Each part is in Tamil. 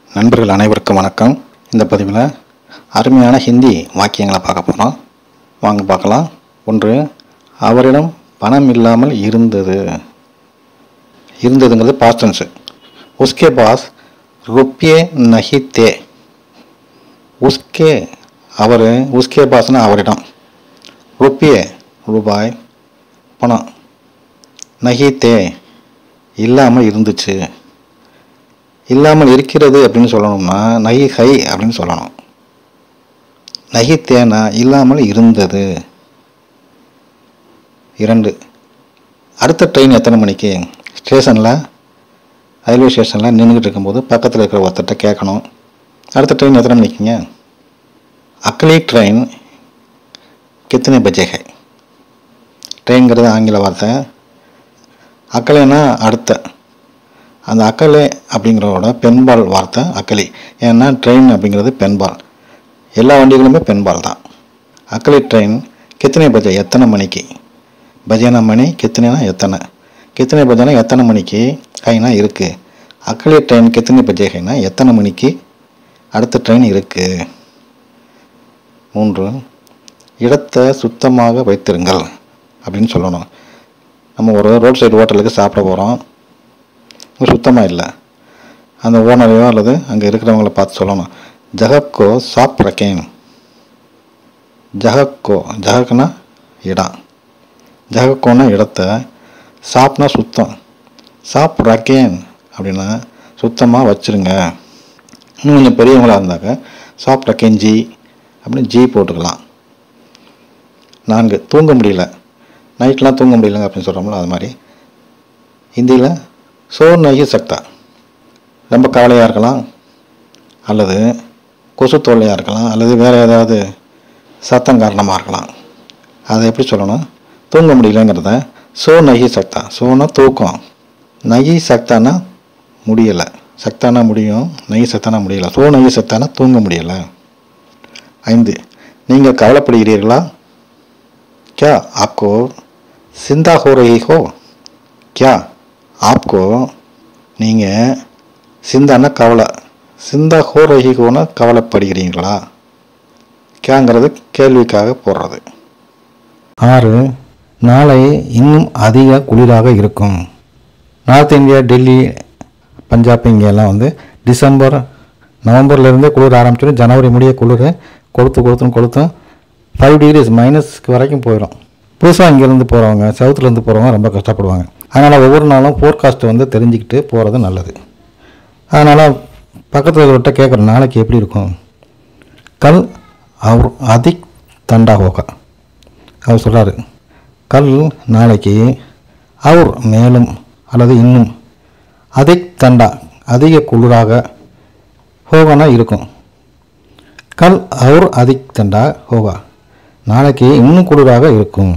நண்பர்கள் அனைவருக்கும் வணக்கம் இந்த பதிவில் அருமையான ஹிந்தி வாக்கியங்களை பார்க்க போகிறோம் வாங்க பார்க்கலாம் ஒன்று அவரிடம் பணம் இல்லாமல் இருந்தது இருந்ததுங்கிறது பாஸ்டன்ஸு உஸ்கே பாஸ் ருப்பியே நஹி தே உஸ்கே அவர் உஸ்கே பாஸ்னா அவரிடம் ருப்பியே ரூபாய் பணம் நஹி தே இல்லாமல் இருந்துச்சு இல்லாமல் இருக்கிறது அப்படின்னு சொல்லணும்னா நகி ஹை அப்படின்னு சொல்லணும் நகி தேனா இல்லாமல் இருந்தது இரண்டு அடுத்த ட்ரெயின் எத்தனை மணிக்கு ஸ்டேஷனில் ரயில்வே ஸ்டேஷனில் நின்றுக்கிட்டு இருக்கும்போது பக்கத்தில் இருக்கிற ஒருத்தர்கிட்ட கேட்கணும் அடுத்த ட்ரெயின் எத்தனை மணிக்குங்க அக்லி ட்ரெயின் கித்தனை பஜே ஹை ட்ரெயின்ங்கிறது ஆங்கில வார்த்தை அக்கலைன்னா அடுத்த அந்த அக்கலை அப்படிங்கிறதோட பெண்பால் வார்த்தை அக்கலி ஏன்னா ட்ரெயின் அப்படிங்கிறது பெண்பால் எல்லா வண்டிகளுமே பெண்பால் தான் அக்கலி ட்ரெயின் கித்தனை பஜே எத்தனை மணிக்கு பஜேனா மணி கித்தனைனா எத்தனை கித்தனை பஜேனா எத்தனை மணிக்கு ஹைனா இருக்குது அக்கலி ட்ரெயின் கித்தனை பஜே ஹைனா எத்தனை மணிக்கு அடுத்த ட்ரெயின் இருக்குது மூன்று இடத்தை சுத்தமாக வைத்திருங்கள் அப்படின்னு சொல்லணும் நம்ம ஒரு ரோட் சைடு ஹோட்டலுக்கு சாப்பிட போகிறோம் இங்கே சுத்தமாக இல்லை அந்த ஓனரையோ அல்லது அங்கே இருக்கிறவங்கள பார்த்து சொல்லணும் ஜஹக்கோ சாப் ரக்கேன் ஜஹக்கோ ஜஹக்குனா இடம் ஜஹக்கோனா இடத்த சாப்னா சுத்தம் சாப் ரக்கேன் அப்படின்னா சுத்தமாக வச்சுருங்க இன்னும் கொஞ்சம் பெரியவங்களாக இருந்தாக்க சாப் ரக்கேன் ஜி அப்படின்னு ஜி போட்டுக்கலாம் நான்கு தூங்க முடியல நைட்லாம் தூங்க முடியலங்க அப்படின்னு சொல்கிறோம்ல அது மாதிரி ஹிந்தியில் சோ நகி சக்தா ரொம்ப கவலையாக இருக்கலாம் அல்லது கொசு தொல்லையாக இருக்கலாம் அல்லது வேறு ஏதாவது சத்தம் காரணமாக இருக்கலாம் அதை எப்படி சொல்லணும் தூங்க முடியலங்கிறத சோ நகி சக்தா சோனா தூக்கம் நகி சக்தானா முடியலை சக்தானா முடியும் நகி சக்தானா முடியலை சோ நகி சக்தானா தூங்க முடியலை ஐந்து நீங்கள் கவலைப்படுகிறீர்களா क्या आपको சிந்தா हो रही हो क्या आपको நீங்கள் சிந்தான்னா கவலை சிந்தா ஹோ ரஹி ஹோனா கவலைப்படுகிறீங்களா கேங்கிறது கேள்விக்காக போடுறது ஆறு நாளை இன்னும் அதிக குளிராக இருக்கும் நார்த் இந்தியா டெல்லி பஞ்சாப் இங்கெல்லாம் வந்து டிசம்பர் நவம்பர்லேருந்தே குளிர் ஆரம்பிச்சிடும் ஜனவரி முடிய குளிர் கொளுத்து கொளுத்துன்னு கொளுத்தும் ஃபைவ் டிகிரிஸ் மைனஸ்க்கு வரைக்கும் போயிடும் புதுசாக இங்கேருந்து போகிறவங்க சவுத்துலேருந்து போகிறவங்க ரொம்ப கஷ்டப்படுவாங்க அதனால் ஒவ்வொரு நாளும் ஃபோர்காஸ்ட்டை வந்து தெரிஞ்சுக்கிட்டு போகிறது நல்லது அதனால் பக்கத்தில் இருக்கிறவர்கிட்ட கேட்குற நாளைக்கு எப்படி இருக்கும் கல் அவர் அதிக் தண்டா ஹோகா அவர் சொல்கிறாரு கல் நாளைக்கு அவர் மேலும் அல்லது இன்னும் அதிக் தண்டா அதிக குளிராக ஹோகானா இருக்கும் கல் அவர் அதிக் தண்டா ஹோகா நாளைக்கு இன்னும் குளிராக இருக்கும்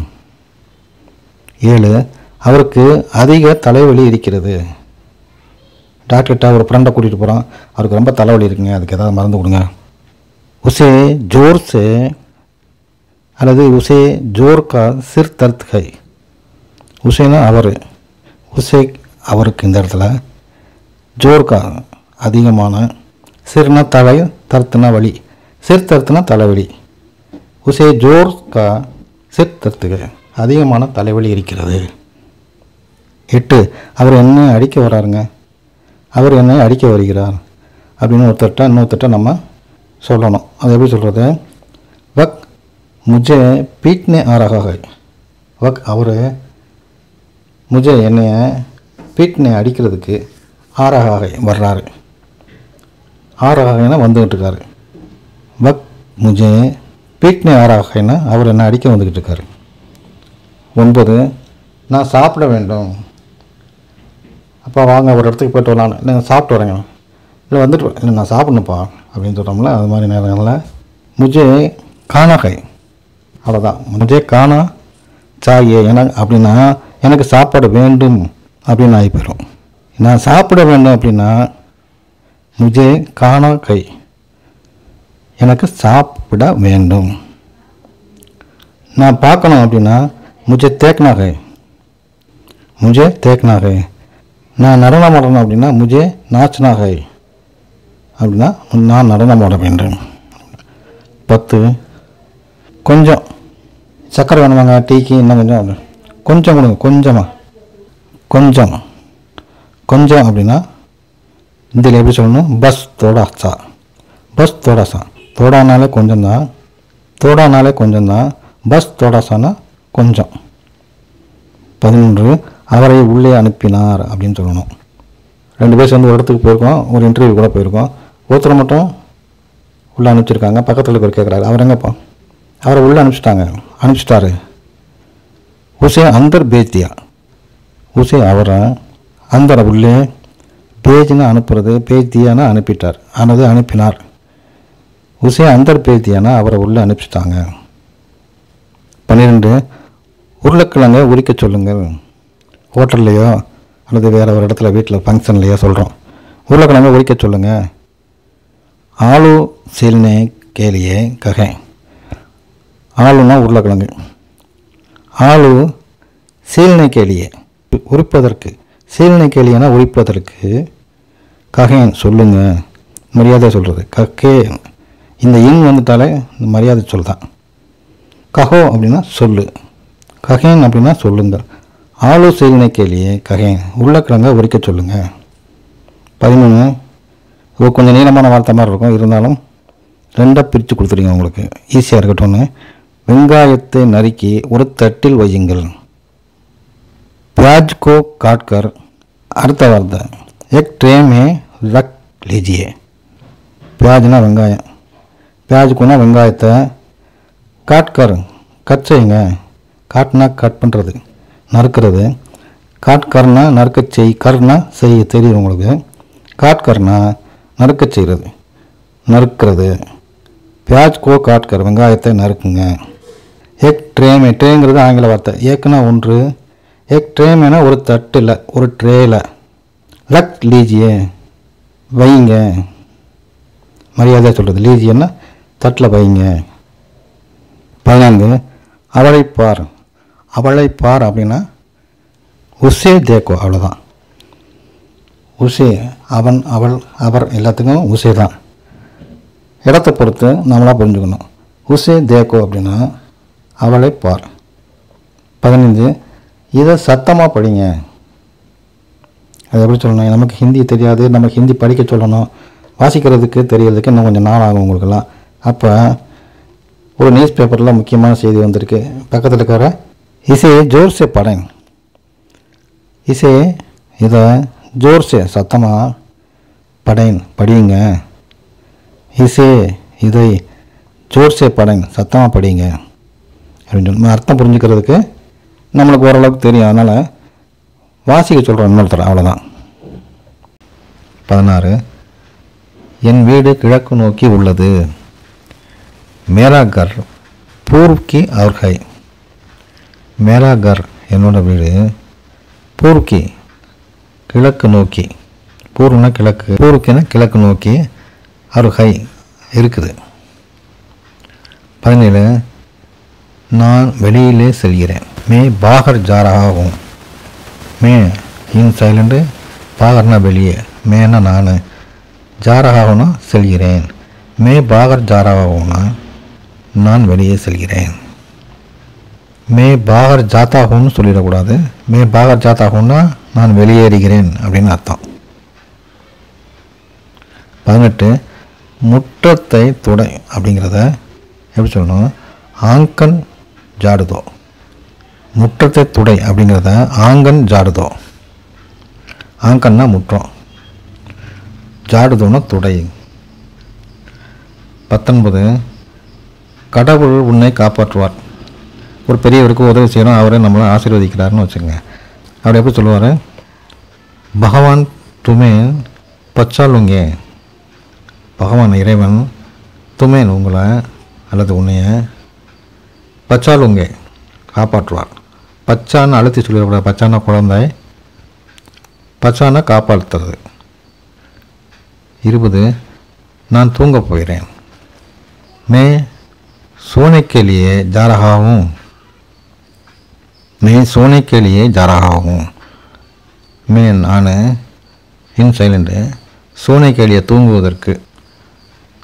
ஏழு அவருக்கு அதிக தலைவலி இருக்கிறது டாக்டர்கிட்ட ஒரு ஃப்ரெண்டை கூட்டிகிட்டு போகிறோம் அவருக்கு ரொம்ப தலைவலி இருக்குங்க அதுக்கு ஏதாவது மருந்து கொடுங்க உசே ஜோர் சே அல்லது உசே ஜோர் கா சிர் தர்த் ஹை உசேனா அவர் உசே அவருக்கு இந்த இடத்துல ஜோர்கா அதிகமான சிறுனா தலை தர்த்துனா வலி சிர் தர்த்துனா தலைவலி உசே ஜோர் கா சிர் தர்த்துக அதிகமான தலைவலி இருக்கிறது எட்டு அவர் என்ன அடிக்க வராருங்க அவர் என்னை அடிக்க வருகிறார் அப்படின்னு ஒருத்தர்கிட்ட இன்னொருத்தர்கிட்ட நம்ம சொல்லணும் அது எப்படி சொல்கிறது வக் முஜே பீட்னே ஆரகாக வக் அவர் முஜே என்னைய பீட்னே அடிக்கிறதுக்கு ஆரகாக வர்றாரு ஆரகாகனா வந்துக்கிட்டு இருக்காரு வக் முஜே பீட்னே ஆராகைனா அவர் என்ன அடிக்க வந்துக்கிட்டு இருக்காரு ஒன்பது நான் சாப்பிட வேண்டும் அப்பா வாங்க ஒரு இடத்துக்கு போய்ட்டு வரலான்னு இல்லை நான் சாப்பிட்டு வரேங்க இல்லை வந்துட்டு வா- இல்லை நான் சாப்பிடணுப்பா அப்படின்னு சொல்கிறோம்ல அது மாதிரி நேரங்களில் முஜே காணாகை அவ்வளோதான் முஜே காணா சாயே என அப்படின்னா எனக்கு சாப்பாடு வேண்டும் அப்படின்னு ஆகி போயிடும் நான் சாப்பிட வேண்டும் அப்படின்னா முஜே காணா கை எனக்கு சாப்பிட வேண்டும் நான் பார்க்கணும் அப்படின்னா முஜே தேக்னா கை முஜே தேக்னா கை நான் நடனம் ஆடணும் அப்படின்னா முஜே நாச்னா ஹை அப்படின்னா நான் நடனம் ஆட வேண்டும் பத்து கொஞ்சம் சக்கரை வேணுமாங்க டீக்கு இன்னும் கொஞ்சம் அப்படி. கொஞ்சம் கொடுங்க கொஞ்சமாக கொஞ்சம் கொஞ்சம் அப்படின்னா இந்தியில் எப்படி சொல்லணும் பஸ் தோடா சா பஸ் தோடா சா தோடானாலே கொஞ்சம் தான் தோடானாலே கொஞ்சம் தான் பஸ் தோடாசானா கொஞ்சம் பதினொன்று அவரை உள்ளே அனுப்பினார் அப்படின்னு சொல்லணும் ரெண்டு பேர் சேர்ந்து ஒரு இடத்துக்கு போயிருக்கோம் ஒரு இன்டர்வியூ கூட போயிருக்கோம் ஒருத்தர் மட்டும் உள்ளே அனுப்பிச்சிருக்காங்க பக்கத்தில் இருக்கிற கேட்குறாரு அவர் எங்கப்பா அவரை உள்ளே அனுப்பிச்சிட்டாங்க அனுப்பிச்சிட்டாரு உசே அந்தர் பேத்தியா உசே அவரை அந்தர உள்ளே பேஜ்னு அனுப்புறது பேத்தியானா அனுப்பிட்டார் ஆனது அனுப்பினார் உசே அந்தர் பேத்தியானா அவரை உள்ளே அனுப்பிச்சிட்டாங்க பன்னிரெண்டு உருளைக்கிழங்க உரிக்க சொல்லுங்கள் ஹோட்டல்லையோ அல்லது வேறு ஒரு இடத்துல வீட்டில் ஃபங்க்ஷன்லையோ சொல்கிறோம் உருளைக்கிழங்க உரிக்க சொல்லுங்கள் ஆளு சீல்னே கேலியே ககை ஆளுனா உருளைக்கிழங்கு ஆளு சீல்னை கேலியே உரிப்பதற்கு சீல்னை கேலியனா உரிப்பதற்கு ககைன் சொல்லுங்க மரியாதை சொல்கிறது கக்கே இந்த இங் வந்துட்டாலே இந்த மரியாதை சொல் தான் கஹோ அப்படின்னா சொல்லு ககேன் அப்படின்னா சொல்லுங்கள் ஆளு சீல்னை கேலியே ககேன் உருளைக்கிழங்க உரிக்க சொல்லுங்க பதிமூணு இது கொஞ்சம் நீளமான வார்த்தை மாதிரி இருக்கும் இருந்தாலும் ரெண்டாக பிரித்து கொடுத்துருங்க உங்களுக்கு ஈஸியாக இருக்கட்டும்னு வெங்காயத்தை நறுக்கி ஒரு தட்டில் வையுங்கள் प्याज को काट कर அடுத்த வார்த்தை எக் ट्रे में रख लीजिए பியாஜ்னா வெங்காயம் பியாஜுக்குன்னா வெங்காயத்தை காட் கர் கட் செய்யுங்க காட்னா கட் பண்ணுறது நறுக்கிறது காட் கர்னா நறுக்க செய் கர்னா செய்ய தெரியும் உங்களுக்கு காட் கர்னா நறுக்க செய்கிறது நறுக்கிறது பியாஜ் கோ காட் கர் வெங்காயத்தை நறுக்குங்க எக் ட்ரேமே ட்ரேங்கிறது ஆங்கில வார்த்தை ஏக்குனா ஒன்று எக் ட்ரேமேனா ஒரு தட்டில் ஒரு ட்ரேயில் லக் லீஜியே வைங்க மரியாதையாக சொல்கிறது லீஜியன்னா தட்டில் வைங்க பதினான்கு அவளை பார் அவளை பார் அப்படின்னா உசே தேக்கோ அவ்வளோதான் உசே அவன் அவள் அவர் எல்லாத்துக்கும் உசே தான் இடத்தை பொறுத்து நம்மளாக புரிஞ்சுக்கணும் உசே தேக்கோ அப்படின்னா அவளை பார் பதினஞ்சு இதை சத்தமாக படிங்க அது எப்படி சொல்லணும் நமக்கு ஹிந்தி தெரியாது நம்ம ஹிந்தி படிக்க சொல்லணும் வாசிக்கிறதுக்கு தெரியறதுக்கு இன்னும் கொஞ்சம் நாள் ஆகும் உங்களுக்கெல்லாம் அப்போ ஒரு நியூஸ் பேப்பரில் முக்கியமான செய்தி வந்திருக்கு பக்கத்தில் இருக்கிற இசை ஜோர்ஸே படேன் இசை இதை ஜோர்ஸே சத்தமாக படேன் படியுங்க இசே இதை ஜோர்ஸே படேன் சத்தமாக படிங்க அப்படின்னு சொல்லி அர்த்தம் புரிஞ்சுக்கிறதுக்கு நம்மளுக்கு ஓரளவுக்கு தெரியும் அதனால் வாசிக்க சொல்கிறோம் இன்னொருத்தர் அவ்வளோதான் பதினாறு என் வீடு கிழக்கு நோக்கி உள்ளது மேரா கர் பூர்வ்கி और है மேரா கர் என்னோட வீடு பூர்க்கி கிழக்கு நோக்கி பூர்வனா கிழக்கு பூர்க்கினா கிழக்கு நோக்கி और है இருக்குது பதினேழு நான் வெளியிலே செல்கிறேன் மே பாகர் ஜா ரஹா ஹூம் மே இன் சைலண்டு பாகர்னா வெளியே மேனா நான் ஜா ரஹா ஹூனா செல்கிறேன் மே பாகர் ஜா ரஹா ஹூனா நான் வெளியே செல்கிறேன் மே பாகர் ஜாத்தா ஹூன்னு சொல்லிடக்கூடாது மே பாகர் ஜாத்தா ஹூன்னா நான் வெளியேறுகிறேன் அப்படின்னு அர்த்தம் பதினெட்டு முற்றத்தை துடை அப்படிங்கிறத எப்படி சொல்லணும் ஆங்கன் ஜாடுதோ முற்றத்தை துடை அப்படிங்கிறத ஆங்கன் ஜாடுதோ ஆங்கன்னா முற்றம் ஜாடுதோன்னா துடை பத்தொன்பது கடவுள் உன்னை காப்பாற்றுவார் ஒரு பெரியவருக்கு உதவி செய்யணும் அவரே நம்மளை ஆசீர்வதிக்கிறாருன்னு வச்சுக்கோங்க அவர் எப்படி சொல்லுவார் பகவான் துமேன் பச்சாலுங்க பகவான் இறைவன் துமேன் உங்களை அல்லது உன்னைய பச்சாலுங்க காப்பாற்றுவார் பச்சான்னு அழுத்தி சொல்லிடக்கூடாது பச்சானா குழந்தை பச்சானா காப்பாற்றுறது இருபது நான் தூங்க போகிறேன் मैं सोने के लिए जा रहा हूँ मैं सोने के लिए जा रहा हूँ मैं நான் இன் சைலண்டு சோனை கேலியை தூங்குவதற்கு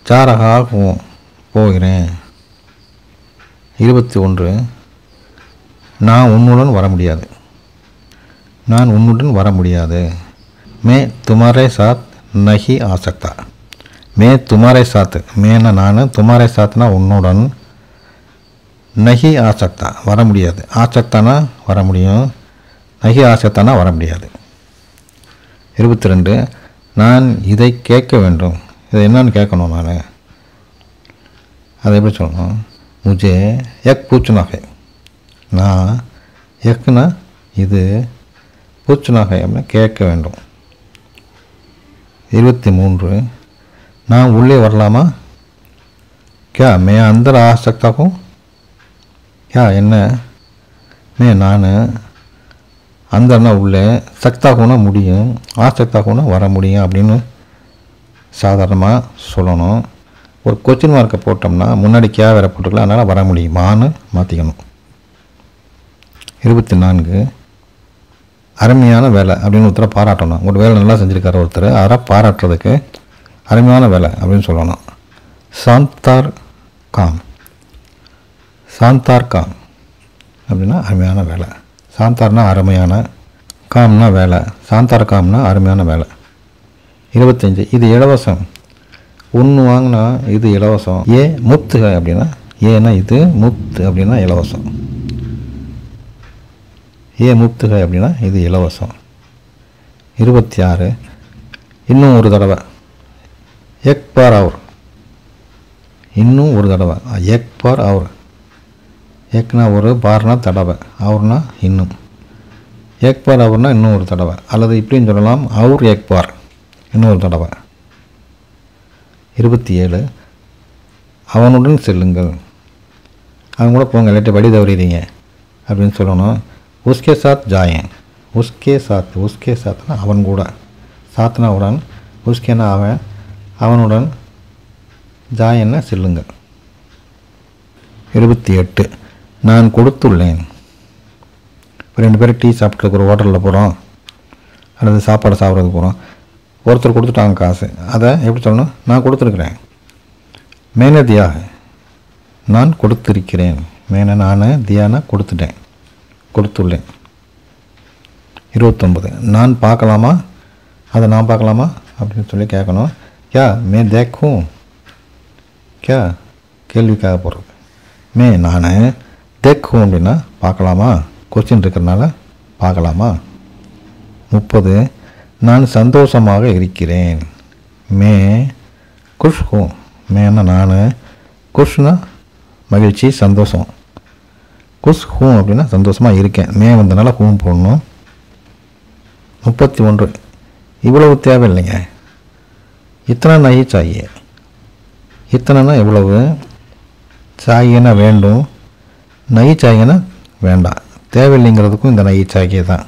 சாரகாகவும் போகிறேன் இருபத்தி ஒன்று நான் உன்னுடன் வர முடியாது நான் உன்னுடன் வர முடியாது மே துமாரே சாத் நஹி ஆசக்தா மே துமாரே சாத் மேன நான் துமாரே சாத்னா உன்னுடன் நஹி ஆசக்தா வர முடியாது ஆசக்தானா வர முடியும் நஹி ஆசக்தானா வர முடியாது இருபத்தி ரெண்டு நான் இதை கேட்க வேண்டும் இதை என்னன்னு கேட்கணும் நான் அதை எப்படி சொல்லணும் முஜே எக் பூச்சுனாகை நான் எக்குனா இது பூச்சுனாகை அப்படின்னு கேட்க வேண்டும் இருபத்தி மூன்று நான் உள்ளே வரலாமா क्या मैं अंदर आ सकता हूँ क्या என்ன மே நான் அந்தர்னா உள்ளே சக்தாகுனா முடியும் ஆசக்தாகுனா வர முடியும் அப்படின்னு சாதாரணமாக சொல்லணும் ஒரு கொச்சின் மார்க்கை போட்டோம்னா முன்னாடி கே வேற போட்டுக்கலாம் அதனால் வர முடியுமான்னு மாற்றிக்கணும் இருபத்தி நான்கு அருமையான வேலை அப்படின்னு ஒருத்தரை பாராட்டணும் ஒரு வேலை நல்லா செஞ்சுருக்காரு ஒருத்தர் அதை பாராட்டுறதுக்கு அருமையான வேலை அப்படின்னு சொல்லணும் சாந்தார் காம் சாந்தார் காம் அப்படின்னா அருமையான வேலை சாந்தார்னா அருமையான காம்னா வேலை சாந்தார் காம்னா அருமையான வேலை இருபத்தஞ்சி இது இலவசம் ஒன்று வாங்கினா இது இலவசம் ஏ முத்து அப்படின்னா ஏன்னா இது முத்து அப்படின்னா இலவசம் ஏ முத்துகை அப்படின்னா இது இலவசம் இருபத்தி ஆறு இன்னும் ஒரு தடவை எக் பார் அவர் இன்னும் ஒரு தடவை எக் பார் அவர் எக்னா ஒரு பார்னா தடவை அவர்னா இன்னும் எக் பார் அவர்னா இன்னும் ஒரு தடவை அல்லது இப்படின்னு சொல்லலாம் அவர் எக் பார் இன்னொரு தடவை இருபத்தி ஏழு அவனுடன் செல்லுங்கள் அவங்க கூட போங்க இல்லாட்டி வழி தவறிடுங்க அப்படின்னு சொல்லணும் உஸ்கே சாத் ஜாயேன் உஸ்கே சாத் உஸ்கே சாத்னா அவன் கூட சாத்னா உடன் உஸ்கேனா அவன் அவனுடன் ஜாயன்னா செல்லுங்கள் இருபத்தி எட்டு நான் கொடுத்துள்ளேன் இப்போ ரெண்டு பேரும் டீ சாப்பிட்றதுக்கு ஒரு ஹோட்டலில் போகிறோம் அல்லது சாப்பாடு சாப்பிட்றதுக்கு போகிறோம் ஒருத்தர் கொடுத்துட்டாங்க காசு அதை எப்படி சொல்லணும் நான் கொடுத்துருக்குறேன் மேனே தியா நான் கொடுத்திருக்கிறேன் மேனே நான் தியானா கொடுத்துட்டேன் கொடுத்துள்ளேன் இருபத்தொம்பது நான் பார்க்கலாமா அதை நான் பார்க்கலாமா அப்படின்னு சொல்லி கேட்கணும் யா மே தேக்கும் கே கேள்விக்காக போகிறது மே நான் தேக்கும் அப்படின்னா பார்க்கலாமா கொஸ்டின் இருக்கிறனால பார்க்கலாமா முப்பது நான் சந்தோஷமாக இருக்கிறேன் மே குஷ் ஹூ மேனா நான் குஷ்னா மகிழ்ச்சி சந்தோஷம் குஷ் ஹூ அப்படின்னா சந்தோஷமாக இருக்கேன் மே வந்தனால ஹூம் போடணும் முப்பத்தி ஒன்று இவ்வளவு தேவையில்லைங்க இத்தனை நகை சாயே இத்தனைனா இவ்வளவு சாயினா வேண்டும் நகை சாயினா வேண்டாம் தேவையில்லைங்கிறதுக்கும் இந்த நகை சாகியே தான்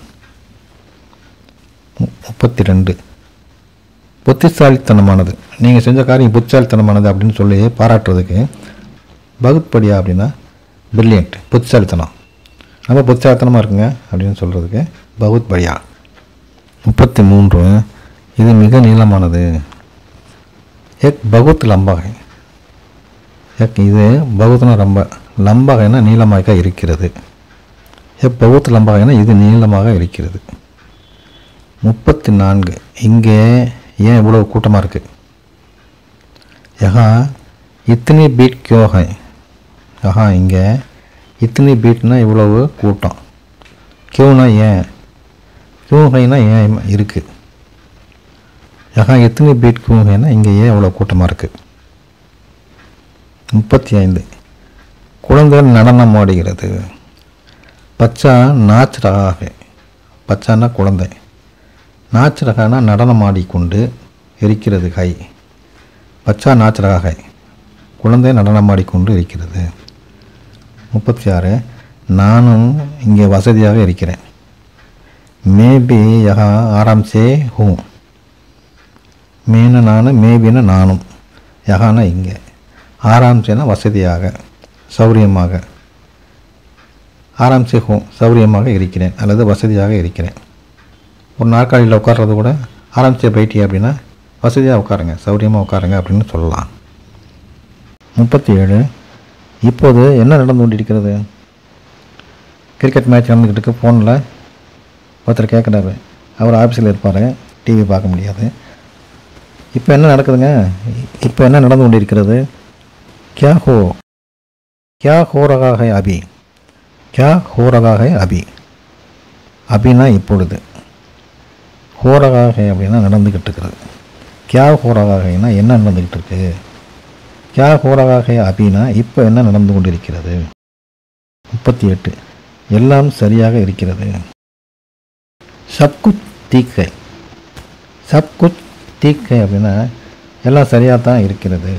மு- முப்பத்தி ரெண்டு புத்திசாலித்தனமானது நீங்கள் செஞ்ச காரியம் புத்திசாலித்தனமானது அப்படின்னு சொல்லி பாராட்டுறதுக்கு பகுத்படியா அப்படின்னா பிரில்லியன்ட் புத்திசாலித்தனம் ரொம்ப புத்திசாலித்தனமாக இருக்குங்க அப்படின்னு சொல்கிறதுக்கு பகுத் படியா முப்பத்தி மூன்று இது மிக நீளமானது எக் பகுத் லம்பாகை எக் இது பகுத்னா ரொம்ப லம்பாகைனா நீளமாக இருக்கிறது எக் பகுத் லம்பாகைனா இது நீளமாக இருக்கிறது முப்பத்தி நான்கு இங்கே ஏன் இவ்வளோ கூட்டமாக இருக்குது யஹா இத்தனி பீட் கியோ ஹை யஹா இங்கே இத்தனி பீட்னா இவ்வளவு கூட்டம் கியூனா ஏன் கியூ ஹைனா ஏன் இருக்குது யஹா எத்தனை பீட் கியூ ஹைனா இங்கே ஏன் இவ்வளோ கூட்டமாக இருக்குது முப்பத்தி ஐந்து குழந்தைகள் நடனம் ஆடுகிறது பச்சா நாச் ரகாக பச்சானா குழந்தை நாச் ரகானா நடனம் ஆடிக்கொண்டு இருக்கிறது கை பச்சா நாச் ரகாக குழந்தை நடனம் ஆடிக்கொண்டு இருக்கிறது முப்பத்தி ஆறு நானும் இங்கே வசதியாக இருக்கிறேன் மேபி யஹா ஆராம் சே ஹூ மேன நான் மேபின நானும் யஹானா இங்கே ஆராம் சேனா வசதியாக சௌரியமாக ஆராம் சே ஹூ சௌரியமாக இருக்கிறேன் அல்லது வசதியாக இருக்கிறேன் ஒரு நாற்காலியில் உட்கார்றது கூட ஆராம் சே பைட்டி அப்படின்னா வசதியாக உட்காருங்க சௌரியமாக உட்காருங்க அப்படின்னு சொல்லலாம் முப்பத்தி ஏழு இப்போது என்ன நடந்து கொண்டிருக்கிறது கிரிக்கெட் மேட்ச் நடந்துக்கிட்டு இருக்கு ஃபோனில் ஒருத்தர் கேட்குறாரு அவர் ஆஃபீஸில் இருப்பார் டிவி பார்க்க முடியாது இப்போ என்ன நடக்குதுங்க இப்போ என்ன நடந்து கொண்டிருக்கிறது கியா ஹோ கியா ஹோ ரகா ஹை அபி கியா ஹோ ரகா ஹை அபி அபினா இப்பொழுது ஹோரகாக அப்படின்னா நடந்துக்கிட்டு இருக்கிறது கியா ஹோரகாகைனா என்ன நடந்துக்கிட்டு இருக்கு கியா ஹோரகாக அபினா இப்போ என்ன நடந்து கொண்டிருக்கிறது முப்பத்தி எட்டு எல்லாம் சரியாக இருக்கிறது சப்குச் தீக்கை சப்குச் தீக்கை அப்படின்னா எல்லாம் சரியாக தான் இருக்கிறது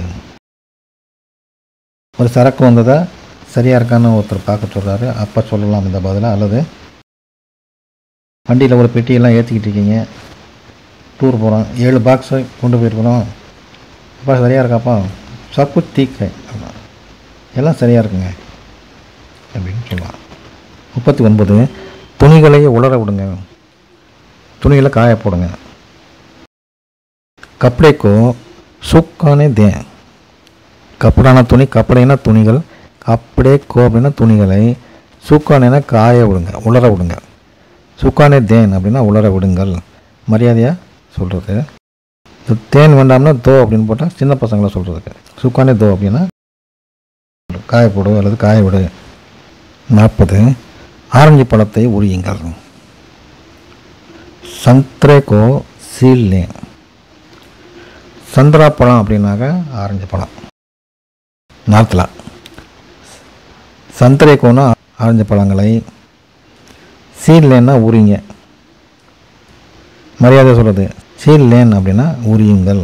ஒரு சரக்கு வந்ததா சரியாக இருக்கான்னு ஒருத்தர் பார்க்க சொல்கிறாரு அப்போ சொல்லலாம் இந்த பதிலாக அல்லது வண்டியில் ஒரு பெட்டியெல்லாம் ஏற்றிக்கிட்டு இருக்கீங்க டூர் போகிறோம் ஏழு பாக்ஸை கொண்டு போயிருக்கிறோம் அப்பா சரியாக இருக்காப்பா சப்பு தீக்கை அப்படின்னா எல்லாம் சரியாக இருக்குங்க அப்படின்னு சொல்லலாம் முப்பத்தி ஒன்பது துணிகளை உலர விடுங்க துணிகளை காய போடுங்க கப்படைக்கோ சுக்கானே தே கப்படான துணி கப்படைனா துணிகள் கப்படே கோ அப்படின்னா துணிகளை சுக்கானேனா காய விடுங்க உலர விடுங்க சுக்கானே தேன் அப்படின்னா உலர விடுங்கள் மரியாதையாக சொல்கிறது இந்த தேன் வேண்டாம்னா தோ அப்படின்னு போட்டால் சின்ன பசங்களை சொல்கிறதுக்கு சுக்கானே தோ அப்படின்னா காய போடு அல்லது காய விடு நாற்பது ஆரஞ்சு பழத்தை உரியுங்கள் சந்திரேகோ சீல்லே சந்திரா பழம் அப்படின்னாக்க ஆரஞ்சு பழம் நார்த்தில் சந்திரேகோனா ஆரஞ்சு பழங்களை சீல்லேன்னா உரிங்க மரியாதை சொல்கிறது சீல்லேன் அப்படின்னா உரியுங்கள்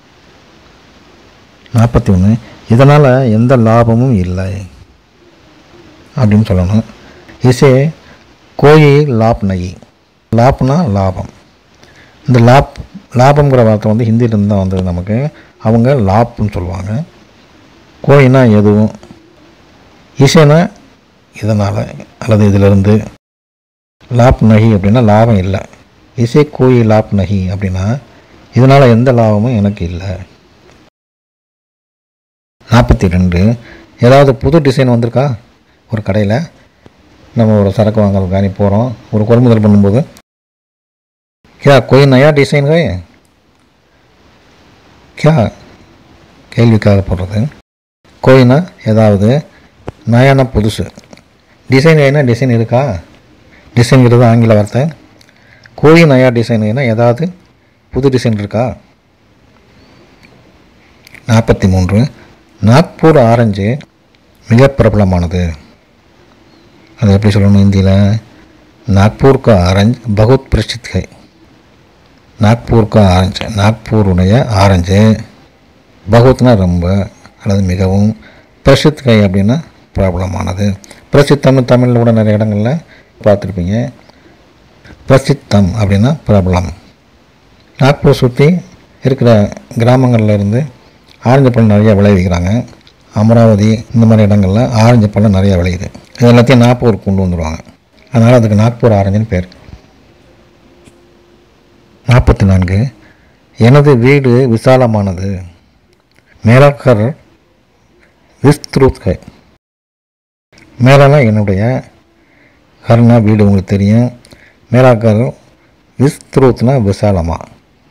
நாற்பத்தி ஒன்று இதனால் எந்த லாபமும் இல்லை அப்படின்னு சொல்லணும் இசே கோயி லாப் நகி லாப்னா லாபம் இந்த லாப் லாபங்கிற வார்த்தை வந்து ஹிந்தியிலேருந்து தான் வந்தது நமக்கு அவங்க லாப்னு சொல்லுவாங்க கோயினா எதுவும் இசைனா இதனால் அல்லது இதிலிருந்து லாப் நகி அப்படின்னா லாபம் இல்லை இசை கோயி லாப் நகி அப்படின்னா இதனால் எந்த லாபமும் எனக்கு இல்லை நாற்பத்தி ரெண்டு ஏதாவது புது டிசைன் வந்திருக்கா ஒரு கடையில் நம்ம ஒரு சரக்கு வாங்கறதுக்காண்டி போகிறோம் ஒரு கொள்முதல் பண்ணும்போது क्या कोई नया डिज़ाइन है क्या கேள்விக்காக போடுறது கோயினா ஏதாவது நயானா புதுசு டிசைன் என்ன டிசைன் இருக்கா டிசைன்கிறது ஆங்கில வார்த்தை கோழி நயா டிசைன் என்ன ஏதாவது புது டிசைன் இருக்கா நாற்பத்தி மூன்று நாக்பூர் ஆரஞ்சு மிக பிரபலமானது அது எப்படி சொல்லணும் ஹிந்தியில் நாக்பூர் கா ஆரஞ்சு பகுத் பிரசித் है நாக்பூர் கா ஆரஞ்சு நாக்பூருடைய ஆரஞ்சு பகுத்னா ரொம்ப அல்லது மிகவும் பிரசித் கை அப்படின்னா பிரபலமானது பிரசித்தம்னு தமிழில் கூட நிறைய இடங்களில் பார்த்துருப்பீங்க பிரசித்தம் அப்படின்னா பிரபலம் நாக்பூர் சுற்றி இருக்கிற கிராமங்களில் இருந்து ஆரஞ்சு பழம் நிறையா விளைவிக்கிறாங்க அமராவதி இந்த மாதிரி இடங்களில் ஆரஞ்சு பழம் நிறையா விளையுது இது எல்லாத்தையும் நாக்பூர் கொண்டு வந்துடுவாங்க அதனால் அதுக்கு நாக்பூர் ஆரஞ்சுன்னு பேர் நாற்பத்தி நான்கு எனது வீடு விசாலமானது மேலாக்கர் விஸ்த்ருத் ஹை மேலானா என்னுடைய கர்னா வீடு உங்களுக்கு தெரியும் மேலாக்கர் விஸ்த்ருத்னா விசாலமா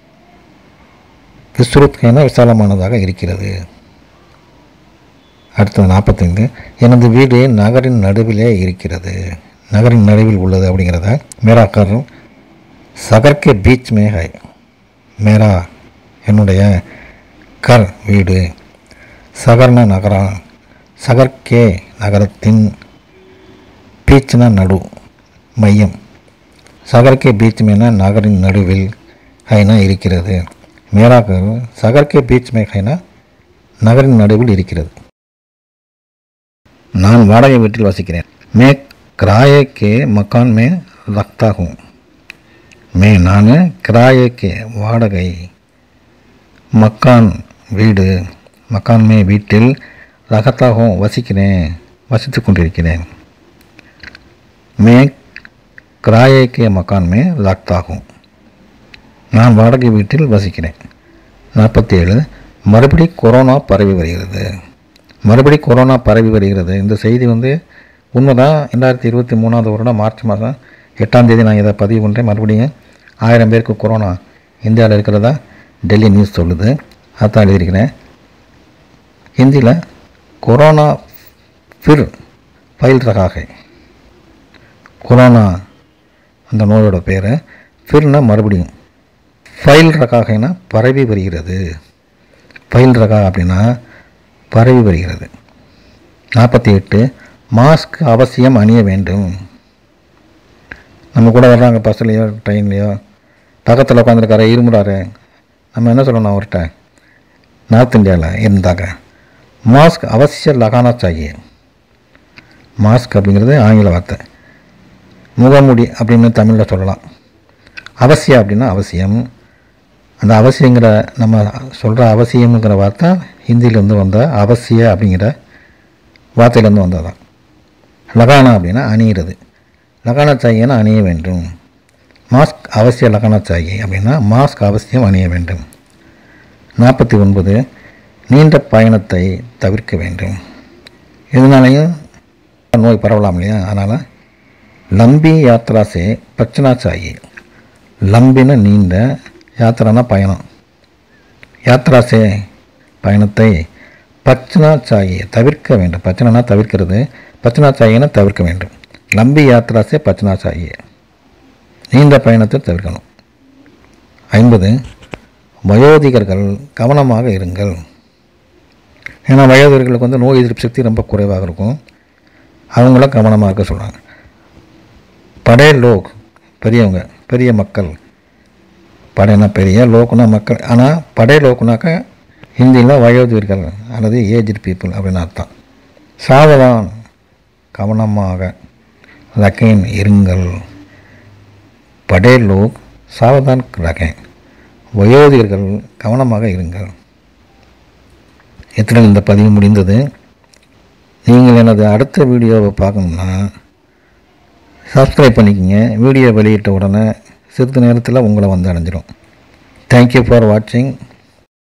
விஸ்ருத் ஹைனா விசாலமானதாக இருக்கிறது அடுத்தது நாற்பத்தைந்து எனது வீடு நகரின் நடுவிலே இருக்கிறது நகரின் நடுவில் உள்ளது அப்படிங்கிறத மேராக்கர் சகர் கே பீச் மே ஹை மேரா என்னுடைய கர் வீடு சகர்னா நகரம் சகர் கே நகரத்தின் பீச்னா நடு மையம் சகர் கே பீச் மேனா நகரின் நடுவில் ஹைனா இருக்கிறது மேராக்கர் சகர் கே பீச் மே ஹைனா நகரின் நடுவில் இருக்கிறது நான் வாடகை வீட்டில் வசிக்கிறேன் மே கிராயே கே மக்கான் மே ரக்தா ஹூ மே நான் கிராயே கே வாடகை மக்கான் வீடு மக்கான் மே வீட்டில் ரகத்தாகும் வசிக்கிறேன் வசித்து கொண்டிருக்கிறேன் மே கிராயே கே மக்கான் மே ரக்தாகும் நான் வாடகை வீட்டில் வசிக்கிறேன் நாற்பத்தி ஏழு மறுபடி கொரோனா பரவி வருகிறது மறுபடி கொரோனா பரவி வருகிறது இந்த செய்தி வந்து உண்மைதான் ரெண்டாயிரத்தி இருபத்தி மூணாவது வருடம் மார்ச் மாதம் எட்டாம் தேதி நான் இதை பதிவு பண்ணுறேன் மறுபடியும் ஆயிரம் பேருக்கு கொரோனா இந்தியாவில் இருக்கிறதா டெல்லி நியூஸ் சொல்லுது அதான் எழுதியிருக்கிறேன் ஹிந்தியில் கொரோனா ஃபிர் ஃபைல் ரகாகை கொரோனா அந்த நோயோட பேர் ஃபிர்னா மறுபடியும் ஃபைல் ரகாகைனா பரவி வருகிறது ஃபைல் ரகா அப்படின்னா பரவி வருகிறது நாற்பத்தி எட்டு மாஸ்க் அவசியம் அணிய வேண்டும் நம்ம கூட வர்றாங்க பஸ்ஸுலேயோ ட்ரெயின்லேயோ பக்கத்தில் உட்காந்துருக்காரு இருமுறாரு நம்ம என்ன சொல்லணும் அவர்கிட்ட நார்த் இந்தியாவில் இருந்தாங்க மாஸ்க் அவசிய லகானா சாகியே மாஸ்க் அப்படிங்கிறது ஆங்கில வார்த்தை முகமூடி அப்படின்னு தமிழில் சொல்லலாம் அவசியம் அப்படின்னா அவசியம் அந்த அவசியங்கிற நம்ம சொல்கிற அவசியம்ங்கிற வார்த்தை ஹிந்தியிலேருந்து வந்த அவசிய அப்படிங்கிற வார்த்தையிலேருந்து வந்ததான் லகானா அப்படின்னா அணியிறது லகானா சாகியன்னா அணிய வேண்டும் மாஸ்க் அவசிய லகானா சாகி அப்படின்னா மாஸ்க் அவசியம் அணிய வேண்டும் நாற்பத்தி ஒன்பது நீண்ட பயணத்தை தவிர்க்க வேண்டும் இதனாலையும் நோய் பரவலாம் இல்லையா அதனால் லம்பி யாத்ரா சே பச்சனா சாகி லம்பின நீண்ட யாத்திரானா பயணம் யாத்ரா சே பயணத்தை பச்சனா சாகியை தவிர்க்க வேண்டும் பச்சனா தவிர்க்கிறது பச்சனா சாகினா தவிர்க்க வேண்டும் லம்பி யாத்ரா சே பச்சனா சாகியை நீண்ட பயணத்தை தவிர்க்கணும் ஐம்பது வயோதிகர்கள் கவனமாக இருங்கள் ஏன்னா வயோதிகர்களுக்கு வந்து நோய் எதிர்ப்பு சக்தி ரொம்ப குறைவாக இருக்கும் அவங்கள கவனமாக இருக்க சொல்கிறாங்க படே லோக் பெரியவங்க பெரிய மக்கள் படைனா பெரிய லோக்குனா மக்கள் ஆனால் படே லோக்குனாக்கா ஹிந்தியில் வயோதிகர்கள் அல்லது ஏஜ்டு பீப்புள் அப்படின்னு அர்த்தம் சாவதான் கவனமாக லக்கேன் இருங்கள் படே லோக் சாவதான் லக்கேன் வயோதிகர்கள் கவனமாக இருங்கள் இத்துடன் இந்த பதிவு முடிந்தது நீங்கள் எனது அடுத்த வீடியோவை பார்க்கணும்னா சப்ஸ்கிரைப் பண்ணிக்கோங்க வீடியோ வெளியிட்ட உடனே சிறிது நேரத்தில் உங்களை வந்து அடைஞ்சிரும் தேங்க்யூ ஃபார் வாட்சிங்